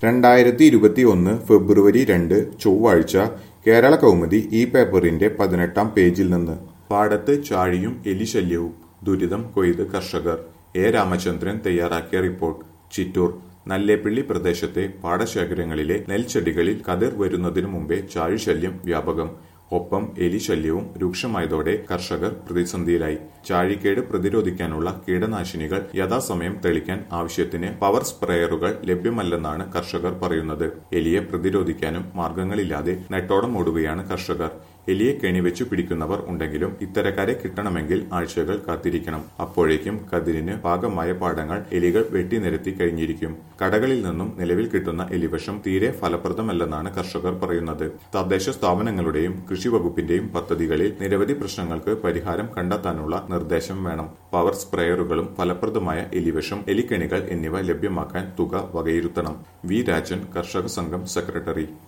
രണ്ടായിരത്തി ഇരുപത്തി ഒന്ന് ഫെബ്രുവരി രണ്ട് ചൊവ്വാഴ്ച കേരള കൗമുദി ഈ പേപ്പറിന്റെ പതിനെട്ടാം പേജിൽ നിന്ന് പാടത്ത് ചാഴിയും എലിശല്യവും ദുരിതം കൊയ്ത് കർഷകർ എ രാമചന്ദ്രൻ തയ്യാറാക്കിയ റിപ്പോർട്ട് ചിറ്റൂർ നല്ലേപ്പിള്ളി പ്രദേശത്തെ പാടശേഖരങ്ങളിലെ നെൽച്ചെടികളിൽ കതിർ വരുന്നതിനു മുമ്പേ ചാഴിശല്യം വ്യാപകം ഒപ്പം എലിശല്യവും രൂക്ഷമായതോടെ കർഷകർ പ്രതിസന്ധിയിലായി ചാഴിക്കേട് പ്രതിരോധിക്കാനുള്ള കീടനാശിനികൾ യഥാസമയം തെളിക്കാൻ ആവശ്യത്തിന് പവർ സ്പ്രേയറുകൾ ലഭ്യമല്ലെന്നാണ് കർഷകർ പറയുന്നത് എലിയെ പ്രതിരോധിക്കാനും മാർഗങ്ങളില്ലാതെ നെട്ടോടം ഓടുകയാണ് കർഷകർ എലിയെ കെണിവെച്ചു പിടിക്കുന്നവർ ഉണ്ടെങ്കിലും ഇത്തരക്കാരെ കിട്ടണമെങ്കിൽ ആഴ്ചകൾ കാത്തിരിക്കണം അപ്പോഴേക്കും കതിരിന് പാകമായ പാടങ്ങൾ എലികൾ വെട്ടിനിരത്തി കഴിഞ്ഞിരിക്കും കടകളിൽ നിന്നും നിലവിൽ കിട്ടുന്ന എലിവിഷം തീരെ ഫലപ്രദമല്ലെന്നാണ് കർഷകർ പറയുന്നത് തദ്ദേശ സ്ഥാപനങ്ങളുടെയും കൃഷി വകുപ്പിന്റെയും പദ്ധതികളിൽ നിരവധി പ്രശ്നങ്ങൾക്ക് പരിഹാരം കണ്ടെത്താനുള്ള നിർദ്ദേശം വേണം പവർ സ്പ്രേയറുകളും ഫലപ്രദമായ എലിവിഷം എലിക്കെണികൾ എന്നിവ ലഭ്യമാക്കാൻ തുക വകയിരുത്തണം വി രാജൻ കർഷക സംഘം സെക്രട്ടറി